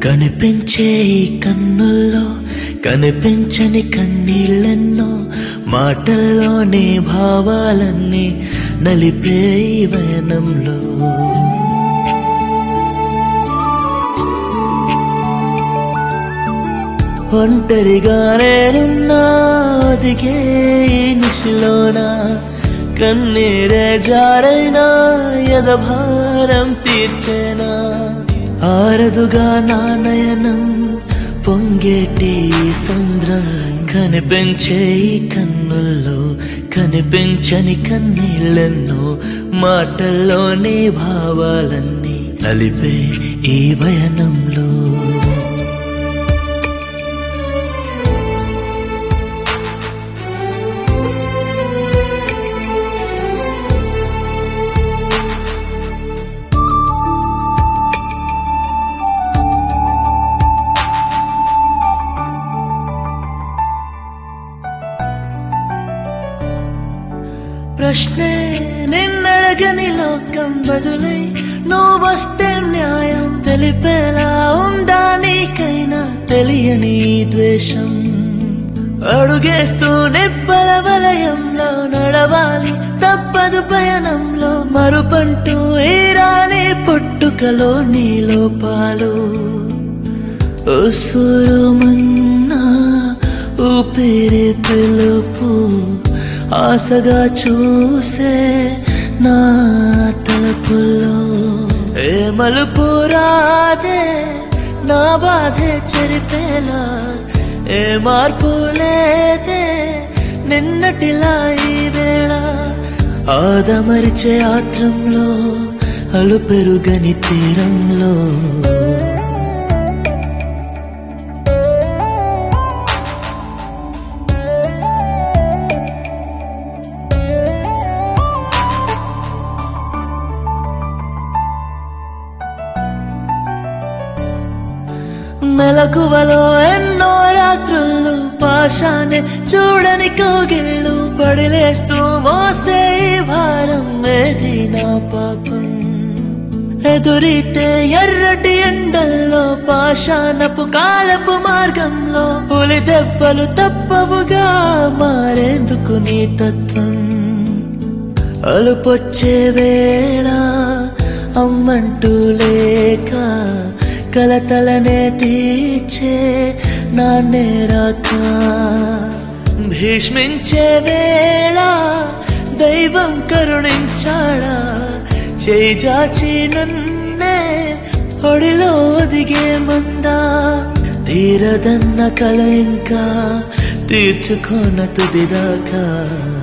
కనిపించే ఈ కన్నుల్లో కనిపించని కన్నీళ్ళెన్నో మాటల్లోనే భావాలన్నీ నలిపే ఈ వయనంలో ఒంటరిగా నేనున్నా దిగే ఈ నిశలోన కన్నీరే జారైనా యదభారం తీర్చేనా ఆరదుగా నా నయనం పొంగేటి ఈ సంద్రం కనిపించే ఈ కన్నుల్లో కనిపించని కన్నీళ్ళెన్నో మాటల్లోని భావాలన్నీ నలిపే ఈ వయనంలో ప్రశ్నే నిన్నడగని లోకం బదులై నువ్వు వస్తే న్యాయం తెలిపేలా ఉందా నీకైనా తెలియని ఈ ద్వేషం అడుగేస్తూ నిప్పల వలయంలో నడవాలి తప్పదు పయనంలో మరుపంటూ ఈ రాని పుట్టుకలో నీ లోపాలు ఉసురుమన్నా ఊపిరి పిలుపు ఆశగా చూసే నా తలుపుల్లో ఏ మలుపు రాదే నా బాధే చెరిపేలా ఏ మార్పు లేదే నిన్నటిలా ఈ వేళ ఆదమరిచే ఆత్రంలో అలు పెరుగని తీరంలో మెలకువలో ఎన్నో రాత్రులు పాషాన్ని చూడని కోగిళ్ళు పడిలేస్తూ మోసే ఈ భారం ఏది నా పాపం ఎదురితే ఎర్రటి ఎండల్లో పాషాణపు కాలపు మార్గంలో పులి దెబ్బలు తప్పవుగా మారేందుకు నీ తత్వం అలుపొచ్చే వేళ అమ్మంటూ లేక కలతలనే తీర్చే నాన్నే రాక భీష్మించే వేళ దైవం కరుణించాడా చేయి జాచి నన్నే ఒడిలో దిగే మందా తీరదన్న కల ఇంకా తీర్చుకోన తుదిదాకా